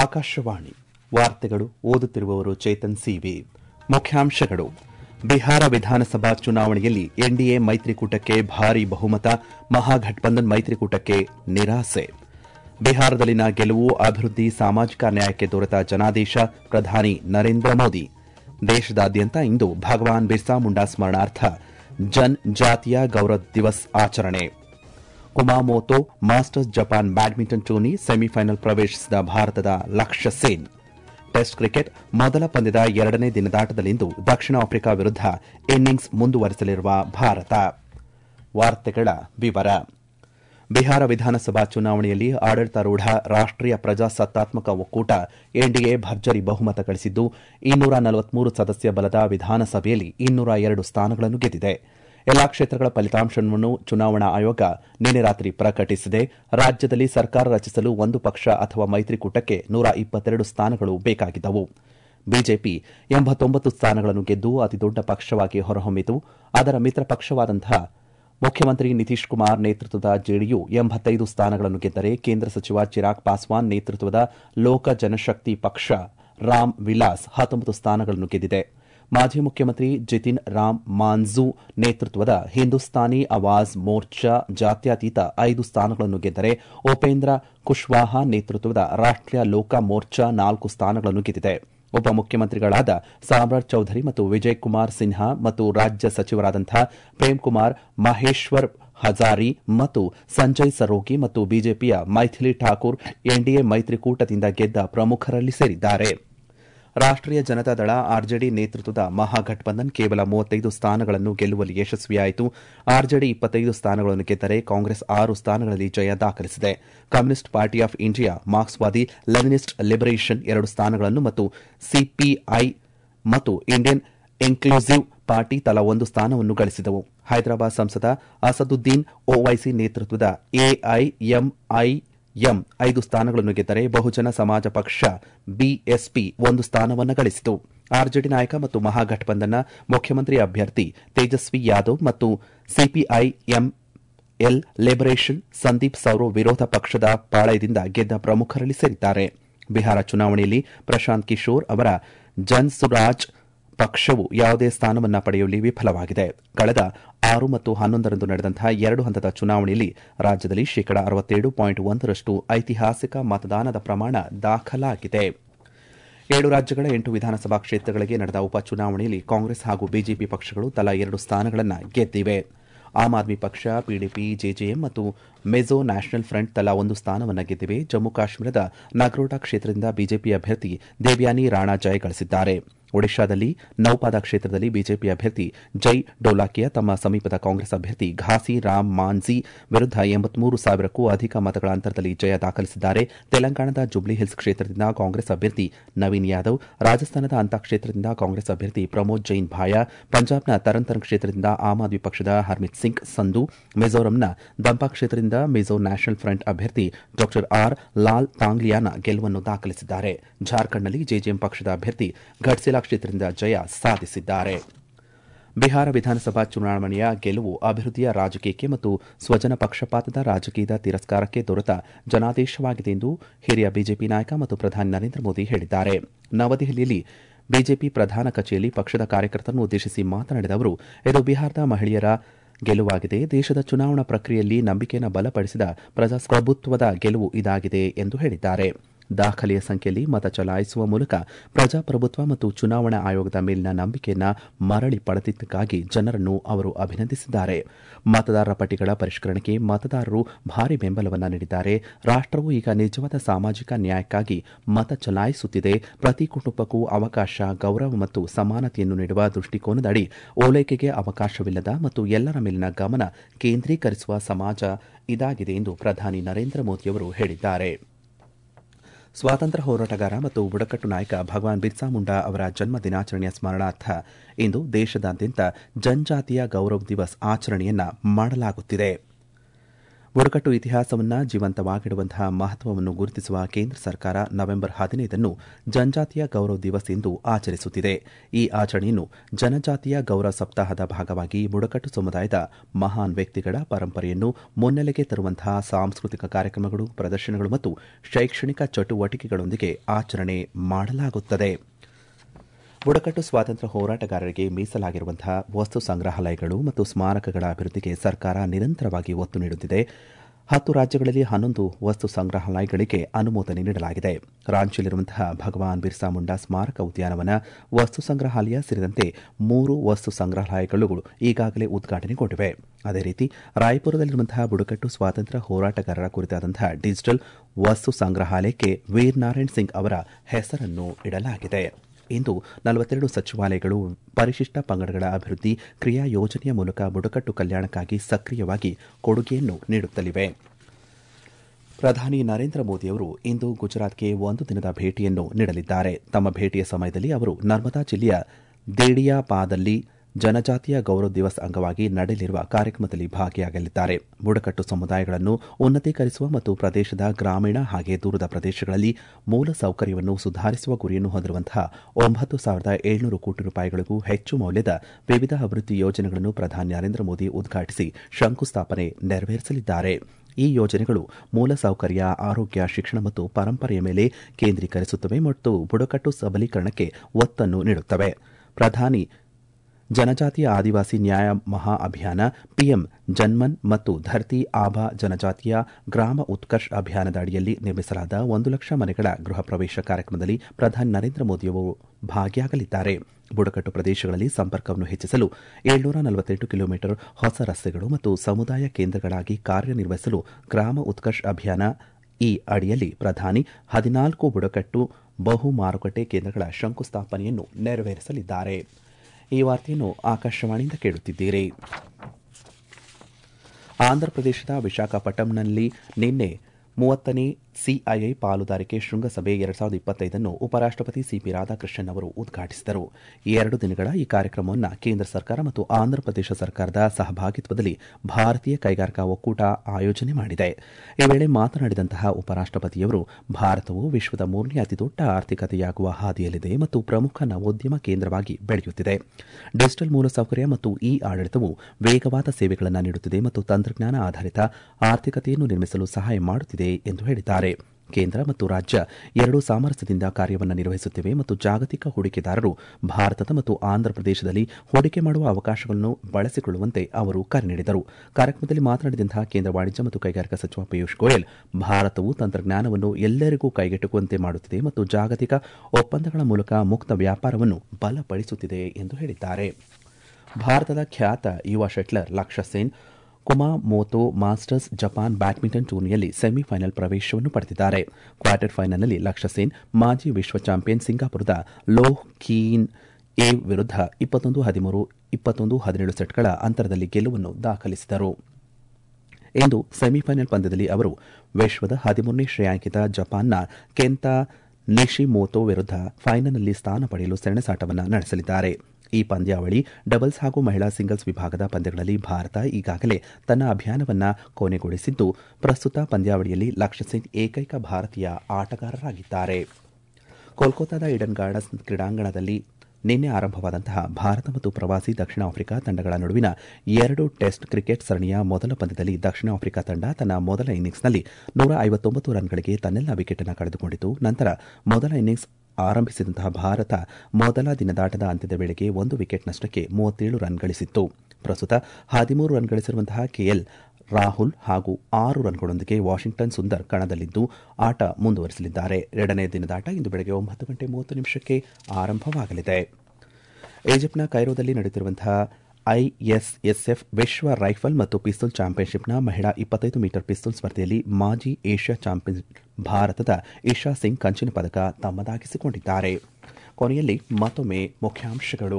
ಆಕಾಶವಾಣಿ ವಾರ್ತೆಗಳು ಓದುತ್ತಿರುವವರು ಚೇತನ್ ಸಿವಿ ಮುಖ್ಯಾಂಶಗಳು ಬಿಹಾರ ವಿಧಾನಸಭಾ ಚುನಾವಣೆಯಲ್ಲಿ ಎನ್ಡಿಎ ಮೈತ್ರಿಕೂಟಕ್ಕೆ ಭಾರೀ ಬಹುಮತ ಮಹಾಘಟಬಂಧನ್ ಮೈತ್ರಿಕೂಟಕ್ಕೆ ನಿರಾಸೆ ಬಿಹಾರದಲ್ಲಿನ ಗೆಲುವು ಅಭಿವೃದ್ಧಿ ಸಾಮಾಜಿಕ ನ್ಯಾಯಕ್ಕೆ ದೊರೆತ ಜನಾದೇಶ ಪ್ರಧಾನಿ ನರೇಂದ್ರ ಮೋದಿ ದೇಶದಾದ್ಯಂತ ಇಂದು ಭಗವಾನ್ ಬಿರ್ಸಾ ಮುಂಡಾ ಸ್ಮರಣಾರ್ಥ ಜನ್ ಜಾತಿಯ ಗೌರವ ದಿವಸ್ ಆಚರಣೆ Kumamoto Masters Japan badminton tourney semifinal ಪ್ರವೇಶಿಸಿದ ಭಾರತದ ಲಕ್ಷ್ಯ ಸೇನ್ ಟೆಸ್ಟ್ ಕ್ರಿಕೆಟ್ ಮೊದಲ ಪಂದ್ಯದ ಎರಡನೇ ದಿನದಾಟದಲ್ಲಿಂದು ದಕ್ಷಿಣ ಆಫ್ರಿಕಾ ವಿರುದ್ಧ ಇನ್ನಿಂಗ್ಸ್ ಮುಂದುವರಿಸಲಿರುವ ಭಾರತ ವಾರ್ತೆಗಳ ವಿವರ ಬಿಹಾರ ವಿಧಾನಸಭಾ ಚುನಾವಣೆಯಲ್ಲಿ ಆಡಳಿತಾರೂಢ ರಾಷ್ಟೀಯ ಪ್ರಜಾಸತ್ತಾತ್ಮಕ ಒಕ್ಕೂಟ ಎನ್ಡಿಎ ಭರ್ಜರಿ ಬಹುಮತ ಗಳಿಸಿದ್ದು ಇನ್ನೂರ ನಲವತ್ಮೂರು ಸದಸ್ಯ ಬಲದ ವಿಧಾನಸಭೆಯಲ್ಲಿ ಇನ್ನೂರ ಎರಡು ಸ್ಥಾನಗಳನ್ನು ಗೆದ್ದಿದೆ ಎಲ್ಲಾ ಕ್ಷೇತ್ರಗಳ ಫಲಿತಾಂಶವನ್ನು ಚುನಾವಣಾ ಆಯೋಗ ನಿನ್ನೆ ರಾತ್ರಿ ಪ್ರಕಟಿಸಿದೆ ರಾಜ್ಯದಲ್ಲಿ ಸರ್ಕಾರ ರಚಿಸಲು ಒಂದು ಪಕ್ಷ ಅಥವಾ ಮೈತ್ರಿಕೂಟಕ್ಕೆ ನೂರ ಇಪ್ಪತ್ತೆರಡು ಸ್ಥಾನಗಳು ಬೇಕಾಗಿದ್ದವು ಬಿಜೆಪಿ ಎಂಬತ್ತೊಂಬತ್ತು ಸ್ಥಾನಗಳನ್ನು ಗೆದ್ದು ಅತಿದೊಡ್ಡ ಪಕ್ಷವಾಗಿ ಹೊರಹೊಮ್ಮಿತು ಅದರ ಮಿತ್ರ ಪಕ್ಷವಾದಂತಹ ಮುಖ್ಯಮಂತ್ರಿ ನಿತೀಶ್ ಕುಮಾರ್ ನೇತೃತ್ವದ ಜೆಡಿಯು ಎಂಬತ್ತೈದು ಸ್ಥಾನಗಳನ್ನು ಗೆದ್ದರೆ ಕೇಂದ್ರ ಸಚಿವ ಚಿರಾಗ್ ಪಾಸ್ವಾನ್ ನೇತೃತ್ವದ ಲೋಕ ಜನಶಕ್ತಿ ಪಕ್ಷ ರಾಮ್ ವಿಲಾಸ್ ಹತ್ತೊಂಬತ್ತು ಸ್ಥಾನಗಳನ್ನು ಗೆದ್ದಿದೆ ಮಾಜಿ ಮುಖ್ಯಮಂತ್ರಿ ಜಿತಿನ್ ರಾಮ್ ಮಾಂಝೂ ನೇತೃತ್ವದ ಹಿಂದೂಸ್ತಾನಿ ಅವಾಜ್ ಮೋರ್ಚಾ ಜಾತ್ಯತೀತ ಐದು ಸ್ಥಾನಗಳನ್ನು ಗೆದ್ದರೆ ಉಪೇಂದ್ರ ಕುಶ್ವಾಹಾ ನೇತೃತ್ವದ ರಾಷ್ಟೀಯ ಲೋಕ ಮೋರ್ಚಾ ನಾಲ್ಕು ಸ್ಥಾನಗಳನ್ನು ಗೆದ್ದಿದೆ ಉಪಮುಖ್ಯಮಂತ್ರಿಗಳಾದ ಸಾಮ್ರಾಟ್ ಚೌಧರಿ ಮತ್ತು ವಿಜಯ್ ಕುಮಾರ್ ಸಿನ್ಹಾ ಮತ್ತು ರಾಜ್ಯ ಸಚಿವರಾದಂತಹ ಪ್ರೇಮ್ ಕುಮಾರ್ ಮಹೇಶ್ವರ್ ಹಜಾರಿ ಮತ್ತು ಸಂಜಯ್ ಸರೋಗಿ ಮತ್ತು ಬಿಜೆಪಿಯ ಮೈಥಿಲಿ ಠಾಕೂರ್ ಎನ್ಡಿಎ ಮೈತ್ರಿಕೂಟದಿಂದ ಗೆದ್ದ ಪ್ರಮುಖರಲ್ಲಿ ಸೇರಿದ್ದಾರೆ ರಾಷ್ಟೀಯ ಜನತಾದಳ ಆರ್ಜೆಡಿ ನೇತೃತ್ವದ ಮಹಾಘಟಬಂಧನ್ ಕೇವಲ ಮೂವತ್ತೈದು ಸ್ಥಾನಗಳನ್ನು ಗೆಲ್ಲುವಲ್ಲಿ ಯಶಸ್ವಿಯಾಯಿತು ಆರ್ಜೆಡಿ ಇಪ್ಪತ್ತೈದು ಸ್ಥಾನಗಳನ್ನು ಗೆದ್ದರೆ ಕಾಂಗ್ರೆಸ್ ಆರು ಸ್ಥಾನಗಳಲ್ಲಿ ಜಯ ದಾಖಲಿಸಿದೆ ಕಮ್ಯುನಿಸ್ಟ್ ಪಾರ್ಟಿ ಆಫ್ ಇಂಡಿಯಾ ಮಾರ್ಕ್ಸ್ವಾದಿ ಲೆನಿನಿಸ್ಟ್ ಲಿಬರೇಷನ್ ಎರಡು ಸ್ಥಾನಗಳನ್ನು ಮತ್ತು ಸಿಪಿಐ ಮತ್ತು ಇಂಡಿಯನ್ ಇನ್ಕ್ಲೂಸಿವ್ ಪಾರ್ಟಿ ತಲಾ ಒಂದು ಸ್ಥಾನವನ್ನು ಗಳಿಸಿದವು ಹೈದರಾಬಾದ್ ಸಂಸದ ಅಸದುದ್ದೀನ್ ಓವೈಸಿ ನೇತೃತ್ವದ ಎಐಎಂಐ ಎಂ ಐದು ಸ್ಥಾನಗಳನ್ನು ಗೆದ್ದರೆ ಬಹುಜನ ಸಮಾಜ ಪಕ್ಷ ಬಿಎಸ್ಪಿ ಒಂದು ಸ್ಥಾನವನ್ನು ಗಳಿಸಿತು ಆರ್ಜೆಡಿ ನಾಯಕ ಮತ್ತು ಮಹಾಘಟಬಂಧನ್ನ ಮುಖ್ಯಮಂತ್ರಿ ಅಭ್ಯರ್ಥಿ ತೇಜಸ್ವಿ ಯಾದವ್ ಮತ್ತು CPIM L Liberation Sandeep Saurav ವಿರೋಧ ಪಕ್ಷದ ಪಾಳಯದಿಂದ ಗೆದ್ದ ಪ್ರಮುಖರಲ್ಲಿ ಸೇರಿದ್ದಾರೆ ಬಿಹಾರ ಚುನಾವಣೆಯಲ್ಲಿ ಪ್ರಶಾಂತ್ ಕಿಶೋರ್ ಅವರ ಜನ್ಸುರಾಜ್ ಪಕ್ಷವು ಯಾವುದೇ ಸ್ಥಾನವನ್ನ ಪಡೆಯುವಲ್ಲಿ ವಿಫಲವಾಗಿದೆ ಕಳೆದ ಆರು ಮತ್ತು ಹನ್ನೊಂದರಂದು ನಡೆದಂತಹ ಎರಡು ಹಂತದ ಚುನಾವಣೆಯಲ್ಲಿ ರಾಜ್ಯದಲ್ಲಿ ಶೇಕಡ ಅರವತ್ತೇಳು ಪಾಯಿಂಟ್ ಒಂದರಷ್ಟು ಐತಿಹಾಸಿಕ ಮತದಾನದ ಪ್ರಮಾಣ ದಾಖಲಾಗಿದೆ ಏಳು ರಾಜ್ಯಗಳ ಎಂಟು ವಿಧಾನಸಭಾ ಕ್ಷೇತ್ರಗಳಿಗೆ ನಡೆದ ಉಪಚುನಾವಣೆಯಲ್ಲಿ ಕಾಂಗ್ರೆಸ್ ಹಾಗೂ ಬಿಜೆಪಿ ಪಕ್ಷಗಳು ತಲಾ ಎರಡು ಸ್ಥಾನಗಳನ್ನು ಗೆದ್ದಿವೆ ಆಮ್ ಆದ್ಮಿ ಪಕ್ಷ ಪಿಡಿಪಿ ಜೆಜೆಎಂ ಮತ್ತು ಮೆಜೋ ನ್ಯಾಷನಲ್ ಫ್ರಂಟ್ ತಲಾ ಒಂದು ಸ್ಥಾನವನ್ನು ಗೆದ್ದಿವೆ ಜಮ್ಮು ಕಾಶ್ಮೀರದ ನಗ್ರೋಟಾ ಕ್ಷೇತ್ರದಿಂದ ಬಿಜೆಪಿ ಅಭ್ಯರ್ಥಿ ದೇವ್ಯಾನಿ ರಾಣಾ ಜಯ ಗಳಿಸಿದ್ದಾರೆ ಒಡಿಶಾದಲ್ಲಿ ನೌಪಾದ ಕ್ಷೇತ್ರದಲ್ಲಿ ಬಿಜೆಪಿ ಅಭ್ಯರ್ಥಿ ಜೈ ಡೋಲಾಕಿಯಾ ತಮ್ಮ ಸಮೀಪದ ಕಾಂಗ್ರೆಸ್ ಅಭ್ಯರ್ಥಿ ಘಾಸಿ ರಾಮ್ ಮಾನ್ಜಿ ವಿರುದ್ಧ ಎಂಬತ್ಮೂರು ಸಾವಿರಕ್ಕೂ ಅಧಿಕ ಮತಗಳ ಅಂತರದಲ್ಲಿ ಜಯ ದಾಖಲಿಸಿದ್ದಾರೆ ತೆಲಂಗಾಣದ ಜುಬ್ಲಿ ಹಿಲ್ಸ್ ಕ್ಷೇತ್ರದಿಂದ ಕಾಂಗ್ರೆಸ್ ಅಭ್ಯರ್ಥಿ ನವೀನ್ ಯಾದವ್ ರಾಜಸ್ಥಾನದ ಅಂತಾ ಕ್ಷೇತ್ರದಿಂದ ಕಾಂಗ್ರೆಸ್ ಅಭ್ಯರ್ಥಿ ಪ್ರಮೋದ್ ಜೈನ್ ಭಾಯ ಪಂಜಾಬ್ನ ತರಂತರನ್ ಕ್ಷೇತ್ರದಿಂದ ಆಮ್ ಆದ್ಮಿ ಪಕ್ಷದ ಹರ್ಮಿತ್ ಸಿಂಗ್ ಸಂಧು ಮಿಜೋರಂನ ದಂಪಾ ಕ್ಷೇತ್ರದಿಂದ ಮಿಜೋ ನ್ಯಾಷನಲ್ ಫ್ರಂಟ್ ಅಭ್ಯರ್ಥಿ ಡಾ ಆರ್ ಲಾಲ್ ತಾಂಗ್ಲಿಯಾನ ಗೆಲುವನ್ನು ದಾಖಲಿಸಿದ್ದಾರೆ ಜಾರ್ಖಂಡ್ನಲ್ಲಿ ಜೆಜೆಎಂ ಪಕ್ಷದ ಅಭ್ಯರ್ಥಿ ಘಡ್ಸಿಲಾ ಕ್ಷೇತ್ರದಿಂದ ಜಯ ಸಾಧಿಸಿದ್ದಾರೆ ಬಿಹಾರ ವಿಧಾನಸಭಾ ಚುನಾವಣೆಯ ಗೆಲುವು ಅಭಿವೃದ್ಧಿಯ ರಾಜಕೀಯಕ್ಕೆ ಮತ್ತು ಸ್ವಜನ ಪಕ್ಷಪಾತದ ರಾಜಕೀಯದ ತಿರಸ್ಕಾರಕ್ಕೆ ದೊರೆತ ಜನಾದೇಶವಾಗಿದೆ ಎಂದು ಹಿರಿಯ ಬಿಜೆಪಿ ನಾಯಕ ಮತ್ತು ಪ್ರಧಾನಿ ನರೇಂದ್ರ ಮೋದಿ ಹೇಳಿದ್ದಾರೆ ನವದೆಹಲಿಯಲ್ಲಿ ಬಿಜೆಪಿ ಪ್ರಧಾನ ಕಚೇರಿಯಲ್ಲಿ ಪಕ್ಷದ ಕಾರ್ಯಕರ್ತರನ್ನು ಉದ್ದೇಶಿಸಿ ಮಾತನಾಡಿದ ಅವರು ಇದು ಬಿಹಾರದ ಮಹಿಳೆಯರ ಗೆಲುವಾಗಿದೆ ದೇಶದ ಚುನಾವಣಾ ಪ್ರಕ್ರಿಯೆಯಲ್ಲಿ ನಂಬಿಕೆಯನ್ನು ಬಲಪಡಿಸಿದ ಪ್ರಜಾಪ್ರಭುತ್ವದ ಗೆಲುವು ಇದಾಗಿದೆ ಎಂದು ಹೇಳಿದ್ದಾರೆ ದಾಖಲೆಯ ಸಂಖ್ಯೆಯಲ್ಲಿ ಮತ ಚಲಾಯಿಸುವ ಮೂಲಕ ಪ್ರಜಾಪ್ರಭುತ್ವ ಮತ್ತು ಚುನಾವಣಾ ಆಯೋಗದ ಮೇಲಿನ ನಂಬಿಕೆಯನ್ನ ಮರಳಿ ಪಡೆದಿದ್ದಕ್ಕಾಗಿ ಜನರನ್ನು ಅವರು ಅಭಿನಂದಿಸಿದ್ದಾರೆ ಮತದಾರರ ಪಟ್ಟಿಗಳ ಪರಿಷ್ಕರಣೆಗೆ ಮತದಾರರು ಭಾರಿ ಬೆಂಬಲವನ್ನು ನೀಡಿದ್ದಾರೆ ರಾಷ್ಟವು ಈಗ ನಿಜವಾದ ಸಾಮಾಜಿಕ ನ್ಯಾಯಕ್ಕಾಗಿ ಮತ ಚಲಾಯಿಸುತ್ತಿದೆ ಪ್ರತಿ ಕುಟುಂಬಕ್ಕೂ ಅವಕಾಶ ಗೌರವ ಮತ್ತು ಸಮಾನತೆಯನ್ನು ನೀಡುವ ದೃಷ್ಟಿಕೋನದಡಿ ಓಲೈಕೆಗೆ ಅವಕಾಶವಿಲ್ಲದ ಮತ್ತು ಎಲ್ಲರ ಮೇಲಿನ ಗಮನ ಕೇಂದ್ರೀಕರಿಸುವ ಸಮಾಜ ಇದಾಗಿದೆ ಎಂದು ಪ್ರಧಾನಿ ನರೇಂದ್ರ ಮೋದಿಯವರು ಹೇಳಿದ್ದಾರೆ ಸ್ವಾತಂತ್ರ್ಯ ಹೋರಾಟಗಾರ ಮತ್ತು ಬುಡಕಟ್ಟು ನಾಯಕ ಭಗವಾನ್ ಬಿರ್ಸಾ ಮುಂಡಾ ಅವರ ಜನ್ಮ ದಿನಾಚರಣೆಯ ಸ್ಮರಣಾರ್ಥ ಇಂದು ದೇಶದಾದ್ಯಂತ ಜನಜಾತಿಯ ಗೌರವ ದಿವಸ್ ಆಚರಣೆಯನ್ನ ಮಾಡಲಾಗುತ್ತಿದೆ ಬುಡಕಟ್ಟು ಇತಿಹಾಸವನ್ನು ಜೀವಂತವಾಗಿಡುವಂತಹ ಮಹತ್ವವನ್ನು ಗುರುತಿಸುವ ಕೇಂದ್ರ ಸರ್ಕಾರ ನವೆಂಬರ್ ಹದಿನೈದನ್ನು ಜನಜಾತಿಯ ಗೌರವ ದಿವಸ್ ಎಂದು ಆಚರಿಸುತ್ತಿದೆ ಈ ಆಚರಣೆಯನ್ನು ಜನಜಾತಿಯ ಗೌರವ ಸಪ್ತಾಹದ ಭಾಗವಾಗಿ ಬುಡಕಟ್ಟು ಸಮುದಾಯದ ಮಹಾನ್ ವ್ಯಕ್ತಿಗಳ ಪರಂಪರೆಯನ್ನು ಮುನ್ನೆಲೆಗೆ ತರುವಂತಹ ಸಾಂಸ್ಕೃತಿಕ ಕಾರ್ಯಕ್ರಮಗಳು ಪ್ರದರ್ಶನಗಳು ಮತ್ತು ಶೈಕ್ಷಣಿಕ ಚಟುವಟಿಕೆಗಳೊಂದಿಗೆ ಆಚರಣೆ ಮಾಡಲಾಗುತ್ತದೆ ಬುಡಕಟ್ಟು ಸ್ವಾತಂತ್ರ್ಯ ಹೋರಾಟಗಾರರಿಗೆ ಮೀಸಲಾಗಿರುವಂತಹ ವಸ್ತು ಸಂಗ್ರಹಾಲಯಗಳು ಮತ್ತು ಸ್ಮಾರಕಗಳ ಅಭಿವೃದ್ಧಿಗೆ ಸರ್ಕಾರ ನಿರಂತರವಾಗಿ ಒತ್ತು ನೀಡುತ್ತಿದೆ ಹತ್ತು ರಾಜ್ಯಗಳಲ್ಲಿ ಹನ್ನೊಂದು ವಸ್ತು ಸಂಗ್ರಹಾಲಯಗಳಿಗೆ ಅನುಮೋದನೆ ನೀಡಲಾಗಿದೆ ರಾಂಚಿಯಲ್ಲಿರುವಂತಹ ಭಗವಾನ್ ಬಿರ್ಸಾ ಮುಂಡಾ ಸ್ಮಾರಕ ಉದ್ಯಾನವನ ವಸ್ತು ಸಂಗ್ರಹಾಲಯ ಸೇರಿದಂತೆ ಮೂರು ವಸ್ತು ಸಂಗ್ರಹಾಲಯಗಳು ಈಗಾಗಲೇ ಉದ್ಘಾಟನೆಗೊಂಡಿವೆ ಅದೇ ರೀತಿ ರಾಯಪುರದಲ್ಲಿರುವಂತಹ ಬುಡಕಟ್ಟು ಸ್ವಾತಂತ್ರ್ಯ ಹೋರಾಟಗಾರರ ಕುರಿತಾದಂತಹ ಡಿಜಿಟಲ್ ವಸ್ತು ಸಂಗ್ರಹಾಲಯಕ್ಕೆ ವೀರ್ ನಾರಾಯಣ್ ಸಿಂಗ್ ಅವರ ಹೆಸರನ್ನು ಇಡಲಾಗಿದೆ ಇಂದು ನಲವತ್ತೆರಡು ಸಚಿವಾಲಯಗಳು ಪರಿಶಿಷ್ಟ ಪಂಗಡಗಳ ಅಭಿವೃದ್ಧಿ ಕ್ರಿಯಾ ಯೋಜನೆಯ ಮೂಲಕ ಬುಡಕಟ್ಟು ಕಲ್ಯಾಣಕ್ಕಾಗಿ ಸಕ್ರಿಯವಾಗಿ ಕೊಡುಗೆಯನ್ನು ನೀಡುತ್ತಲಿವೆ ಪ್ರಧಾನಿ ನರೇಂದ್ರ ಮೋದಿಯವರು ಇಂದು ಗುಜರಾತ್ಗೆ ಒಂದು ದಿನದ ಭೇಟಿಯನ್ನು ನೀಡಲಿದ್ದಾರೆ ತಮ್ಮ ಭೇಟಿಯ ಸಮಯದಲ್ಲಿ ಅವರು ನರ್ಮದಾ ಜಿಲ್ಲೆಯ ದೇಡಿಯಾಪಾದಲ್ಲಿ ಜನಜಾತಿಯ ಗೌರವ ದಿವಸ್ ಅಂಗವಾಗಿ ನಡೆಯಲಿರುವ ಕಾರ್ಯಕ್ರಮದಲ್ಲಿ ಭಾಗಿಯಾಗಲಿದ್ದಾರೆ ಬುಡಕಟ್ಟು ಸಮುದಾಯಗಳನ್ನು ಉನ್ನತೀಕರಿಸುವ ಮತ್ತು ಪ್ರದೇಶದ ಗ್ರಾಮೀಣ ಹಾಗೆ ದೂರದ ಪ್ರದೇಶಗಳಲ್ಲಿ ಮೂಲ ಸೌಕರ್ಯವನ್ನು ಸುಧಾರಿಸುವ ಗುರಿಯನ್ನು ಹೊಂದಿರುವಂತಹ ಒಂಬತ್ತು ಸಾವಿರದ ಏಳ್ನೂರು ಕೋಟಿ ರೂಪಾಯಿಗಳಿಗೂ ಹೆಚ್ಚು ಮೌಲ್ಯದ ವಿವಿಧ ಅಭಿವೃದ್ಧಿ ಯೋಜನೆಗಳನ್ನು ಪ್ರಧಾನಿ ನರೇಂದ್ರ ಮೋದಿ ಉದ್ಘಾಟಿಸಿ ಶಂಕುಸ್ಥಾಪನೆ ನೆರವೇರಿಸಲಿದ್ದಾರೆ ಈ ಯೋಜನೆಗಳು ಮೂಲಸೌಕರ್ಯ ಆರೋಗ್ಯ ಶಿಕ್ಷಣ ಮತ್ತು ಪರಂಪರೆಯ ಮೇಲೆ ಕೇಂದ್ರೀಕರಿಸುತ್ತವೆ ಮತ್ತು ಬುಡಕಟ್ಟು ಸಬಲೀಕರಣಕ್ಕೆ ಒತ್ತನ್ನು ನೀಡುತ್ತವೆ ಪ್ರಧಾನಿ ಜನಜಾತಿಯ ಆದಿವಾಸಿ ನ್ಯಾಯ ಮಹಾ ಅಭಿಯಾನ ಪಿಎಂ ಜನ್ಮನ್ ಮತ್ತು ಧರ್ತಿ ಆಭಾ ಜನಜಾತಿಯ ಗ್ರಾಮ ಉತ್ಕರ್ಷ್ ಅಭಿಯಾನದ ಅಡಿಯಲ್ಲಿ ನಿರ್ಮಿಸಲಾದ ಒಂದು ಲಕ್ಷ ಮನೆಗಳ ಗೃಹ ಪ್ರವೇಶ ಕಾರ್ಯಕ್ರಮದಲ್ಲಿ ಪ್ರಧಾನಿ ನರೇಂದ್ರ ಮೋದಿಯವರು ಭಾಗಿಯಾಗಲಿದ್ದಾರೆ ಬುಡಕಟ್ಟು ಪ್ರದೇಶಗಳಲ್ಲಿ ಸಂಪರ್ಕವನ್ನು ಹೆಚ್ಚಿಸಲು ಏಳ್ನೂರ ನಲವತ್ತೆಂಟು ಕಿಲೋಮೀಟರ್ ಹೊಸ ರಸ್ತೆಗಳು ಮತ್ತು ಸಮುದಾಯ ಕೇಂದ್ರಗಳಾಗಿ ಕಾರ್ಯನಿರ್ವಹಿಸಲು ಗ್ರಾಮ ಉತ್ಕರ್ಷ್ ಅಭಿಯಾನ ಈ ಅಡಿಯಲ್ಲಿ ಪ್ರಧಾನಿ ಹದಿನಾಲ್ಕು ಬುಡಕಟ್ಟು ಬಹು ಮಾರುಕಟ್ಟೆ ಕೇಂದ್ರಗಳ ಶಂಕುಸ್ಥಾಪನೆಯನ್ನು ನೆರವೇರಿಸಲಿದ್ದಾರೆ ಈ ವಾರ್ತೆಯನ್ನು ಆಕಾಶವಾಣಿಯಿಂದ ಕೇಳುತ್ತಿದ್ದೀರಿ ಆಂಧ್ರಪ್ರದೇಶದ ವಿಶಾಖಪಟ್ಟಣಂನಲ್ಲಿ ನಿನ್ನೆ ಮೂವತ್ತನೇ ಸಿಐಐ ಪಾಲುದಾರಿಕೆ ಶೃಂಗಸಭೆ ಎರಡ್ ಸಾವಿರದ ಇಪ್ಪತ್ತೈದನ್ನು ಉಪರಾಷ್ಟಪತಿ ಸಿಪಿ ರಾಧಾಕೃಷ್ಣನ್ ಅವರು ಉದ್ಘಾಟಿಸಿದರು ಎರಡು ದಿನಗಳ ಈ ಕಾರ್ಯಕ್ರಮವನ್ನು ಕೇಂದ್ರ ಸರ್ಕಾರ ಮತ್ತು ಆಂಧ್ರಪ್ರದೇಶ ಸರ್ಕಾರದ ಸಹಭಾಗಿತ್ವದಲ್ಲಿ ಭಾರತೀಯ ಕೈಗಾರಿಕಾ ಒಕ್ಕೂಟ ಆಯೋಜನೆ ಮಾಡಿದೆ ಈ ವೇಳೆ ಮಾತನಾಡಿದಂತಹ ಉಪರಾಷ್ಟಪತಿಯವರು ಭಾರತವು ವಿಶ್ವದ ಮೂರನೇ ಅತಿದೊಡ್ಡ ಆರ್ಥಿಕತೆಯಾಗುವ ಹಾದಿಯಲ್ಲಿದೆ ಮತ್ತು ಪ್ರಮುಖ ನವೋದ್ಯಮ ಕೇಂದ್ರವಾಗಿ ಬೆಳೆಯುತ್ತಿದೆ ಡಿಜಿಟಲ್ ಮೂಲಸೌಕರ್ಯ ಮತ್ತು ಇ ಆಡಳಿತವು ವೇಗವಾದ ಸೇವೆಗಳನ್ನು ನೀಡುತ್ತಿದೆ ಮತ್ತು ತಂತ್ರಜ್ಞಾನ ಆಧಾರಿತ ಆರ್ಥಿಕತೆಯನ್ನು ನಿರ್ಮಿಸಲು ಸಹಾಯ ಮಾಡುತ್ತಿದೆ ಎಂದು ಹೇಳಿದ್ದಾರೆ ಕೇಂದ್ರ ಮತ್ತು ರಾಜ್ಯ ಎರಡೂ ಸಾಮರಸ್ಯದಿಂದ ಕಾರ್ಯವನ್ನು ನಿರ್ವಹಿಸುತ್ತಿವೆ ಮತ್ತು ಜಾಗತಿಕ ಹೂಡಿಕೆದಾರರು ಭಾರತದ ಮತ್ತು ಆಂಧ್ರಪ್ರದೇಶದಲ್ಲಿ ಹೂಡಿಕೆ ಮಾಡುವ ಅವಕಾಶಗಳನ್ನು ಬಳಸಿಕೊಳ್ಳುವಂತೆ ಅವರು ಕರೆ ನೀಡಿದರು ಕಾರ್ಯಕ್ರಮದಲ್ಲಿ ಮಾತನಾಡಿದಂತಹ ಕೇಂದ್ರ ವಾಣಿಜ್ಯ ಮತ್ತು ಕೈಗಾರಿಕಾ ಸಚಿವ ಪಿಯೂಷ್ ಗೋಯಲ್ ಭಾರತವು ತಂತ್ರಜ್ಞಾನವನ್ನು ಎಲ್ಲರಿಗೂ ಕೈಗೆಟುಕುವಂತೆ ಮಾಡುತ್ತಿದೆ ಮತ್ತು ಜಾಗತಿಕ ಒಪ್ಪಂದಗಳ ಮೂಲಕ ಮುಕ್ತ ವ್ಯಾಪಾರವನ್ನು ಬಲಪಡಿಸುತ್ತಿದೆ ಎಂದು ಹೇಳಿದ್ದಾರೆ ಭಾರತದ ಖ್ಯಾತ ಯುವ shuttler Lakshya Sen Kumamoto Masters Japan badminton ಟೂರ್ನಿಯಲ್ಲಿ ಸೆಮಿಫೈನಲ್ ಪ್ರವೇಶವನ್ನು ಪಡೆದಿದ್ದಾರೆ ಕ್ವಾರ್ಟರ್ ಫೈನಲ್ನಲ್ಲಿ ಲಕ್ಷ್ಯ ಸೇನ್ ಮಾಜಿ ವಿಶ್ವ ಚಾಂಪಿಯನ್ ಸಿಂಗಾಪುರದ ಲೋಹ್ ಕೀನ್ ಏವ್ ವಿರುದ್ಧ ಇಪ್ಪತ್ತೊಂದು ಹದಿಮೂರು ಇಪ್ಪತ್ತೊಂದು ಹದಿನೇಳು ಸೆಟ್ಗಳ ಅಂತರದಲ್ಲಿ ಗೆಲುವನ್ನು ದಾಖಲಿಸಿದರು ಇಂದು ಸೆಮಿಫೈನಲ್ ಪಂದ್ಯದಲ್ಲಿ ಅವರು ವಿಶ್ವದ ಹದಿಮೂರನೇ ಶ್ರೇಯಾಂಕಿತ ಜಪಾನ್ನ ಕೆಂತಾ ನಿಶಿಮೋಟೋ ವಿರುದ್ಧ ಫೈನಲ್ನಲ್ಲಿ ಸ್ಥಾನ ಪಡೆಯಲು ಸೆಣಸಾಟವನ್ನು ನಡೆಸಲಿದ್ದಾರೆ ಈ ಪಂದ್ಯಾವಳಿ ಡಬಲ್ಸ್ ಹಾಗೂ ಮಹಿಳಾ ಸಿಂಗಲ್ಸ್ ವಿಭಾಗದ ಪಂದ್ಯಗಳಲ್ಲಿ ಭಾರತ ಈಗಾಗಲೇ ತನ್ನ ಅಭಿಯಾನವನ್ನು ಕೊನೆಗೊಳಿಸಿದ್ದು ಪ್ರಸ್ತುತ ಪಂದ್ಯಾವಳಿಯಲ್ಲಿ ಲಕ್ಷ್ಯ ಸೇನ್ ಏಕೈಕ ಭಾರತೀಯ ಆಟಗಾರರಾಗಿದ್ದಾರೆ ಕೋಲ್ಕತ್ತಾದ ಈಡನ್ ಗಾರ್ಡನ್ಸ್ ಕ್ರೀಡಾಂಗಣದಲ್ಲಿ ನಿನ್ನೆ ಆರಂಭವಾದಂತಹ ಭಾರತ ಮತ್ತು ಪ್ರವಾಸಿ ದಕ್ಷಿಣ ಆಫ್ರಿಕಾ ತಂಡಗಳ ನಡುವಿನ ಎರಡು ಟೆಸ್ಟ್ ಕ್ರಿಕೆಟ್ ಸರಣಿಯ ಮೊದಲ ಪಂದ್ಯದಲ್ಲಿ ದಕ್ಷಿಣ ಆಫ್ರಿಕಾ ತಂಡ ತನ್ನ ಮೊದಲ ಇನ್ನಿಂಗ್ಸ್ನಲ್ಲಿ ನೂರ ಐವತ್ತೊಂಬತ್ತು ರನ್ಗಳಿಗೆ ತನ್ನೆಲ್ಲ ವಿಕೆಟ್ ಅನ್ನು ಕಳೆದುಕೊಂಡಿತು ನಂತರ ಮೊದಲ ಇನ್ನಿಂಗ್ಸ್ ಆರಂಭಿಸಿದಂತಹ ಭಾರತ ಮೊದಲ ದಿನದಾಟದ ಅಂತ್ಯದ ವೇಳೆಗೆ ಒಂದು ವಿಕೆಟ್ ನಷ್ಟಕ್ಕೆ ಮೂವತ್ತೇಳು ರನ್ ಗಳಿಸಿತ್ತು ಪ್ರಸ್ತುತ ಹದಿಮೂರು ರನ್ ಗಳಿಸಿರುವಂತಹ ಕೆಎಲ್ ರಾಹುಲ್ ಹಾಗೂ ಆರು ರನ್ಗಳೊಂದಿಗೆ ವಾಷಿಂಗ್ಟನ್ ಸುಂದರ್ ಕಣದಲ್ಲಿದ್ದು ಆಟ ಮುಂದುವರಿಸಲಿದ್ದಾರೆ ಎರಡನೇ ದಿನದಾಟ ಇಂದು ಬೆಳಗ್ಗೆ ಒಂಬತ್ತು ಗಂಟೆ ಮೂವತ್ತು ನಿಮಿಷಕ್ಕೆ ಆರಂಭವಾಗಲಿದೆ ಈಜಿಪ್ಟ್ನ ಕೈರೋದಲ್ಲಿ ನಡೆಯುತ್ತಿರುವಂತಹ ಐಎಸ್ಎಸ್ಎಫ್ ವಿಶ್ವ ರೈಫಲ್ ಮತ್ತು ಪಿಸ್ತೂಲ್ ಚಾಂಪಿಯನ್ಶಿಪ್ನ ಮಹಿಳಾ ಇಪ್ಪತ್ತೈದು ಮೀಟರ್ ಪಿಸ್ತೂಲ್ ಸ್ಪರ್ಧೆಯಲ್ಲಿ ಮಾಜಿ ಏಷ್ಯಾ ಚಾಂಪಿಯನ್ ಭಾರತದ ಇಶಾ ಸಿಂಗ್ ಕಂಚಿನ ಪದಕ ತಮ್ಮದಾಗಿಸಿಕೊಂಡಿದ್ದಾರೆ ಕೊನೆಯಲ್ಲಿ ಮತ್ತೊಮ್ಮೆ ಮುಖ್ಯಾಂಶಗಳು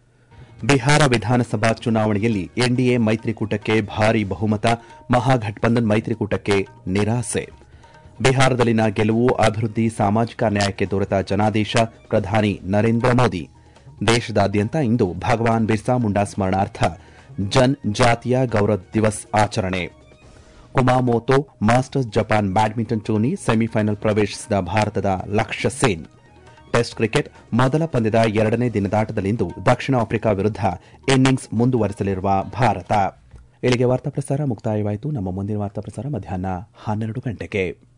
ಬಿಹಾರ ವಿಧಾನಸಭಾ ಚುನಾವಣೆಯಲ್ಲಿ ಎನ್ಡಿಎ ಮೈತ್ರಿಕೂಟಕ್ಕೆ ಭಾರೀ ಬಹುಮತ ಮಹಾಘಟಬಂಧನ್ ಮೈತ್ರಿಕೂಟಕ್ಕೆ ನಿರಾಸೆ ಬಿಹಾರದಲ್ಲಿನ ಗೆಲುವು ಅಭಿವೃದ್ಧಿ ಸಾಮಾಜಿಕ ನ್ಯಾಯಕ್ಕೆ ದೊರೆತ ಜನಾದೇಶ ಪ್ರಧಾನಿ ನರೇಂದ್ರ ಮೋದಿ ದೇಶದಾದ್ಯಂತ ಇಂದು ಭಗವಾನ್ ಬಿರ್ಸಾ ಮುಂಡಾ ಸ್ಮರಣಾರ್ಥ ಜನ್ ಜಾತಿಯ ಗೌರವ ದಿವಸ್ ಆಚರಣೆ Kumamoto Masters Japan badminton tourney semifinal ಪ್ರವೇಶಿಸಿದ ಭಾರತದ ಲಕ್ಷ್ಯ ಸೇನ್ ಟೆಸ್ಟ್ ಕ್ರಿಕೆಟ್ ಮೊದಲ ಪಂದ್ಯದ ಎರಡನೇ ದಿನದಾಟದಲ್ಲಿಂದು ದಕ್ಷಿಣ ಆಫ್ರಿಕಾ ವಿರುದ್ಧ ಇನ್ನಿಂಗ್ಸ್ ಮುಂದುವರೆಸಲಿರುವ ಭಾರತ ಇಲ್ಲಿಗೆ ವಾರ್ತಾ ಪ್ರಸಾರ ಮುಕ್ತಾಯವಾಯಿತು ನಮ್ಮ ಮುಂದಿನ ವಾರ್ತಾ ಪ್ರಸಾರ ಮಧ್ಯಾಹ್ನ ಹನ್ನೆರಡು ಗಂಟೆಗೆ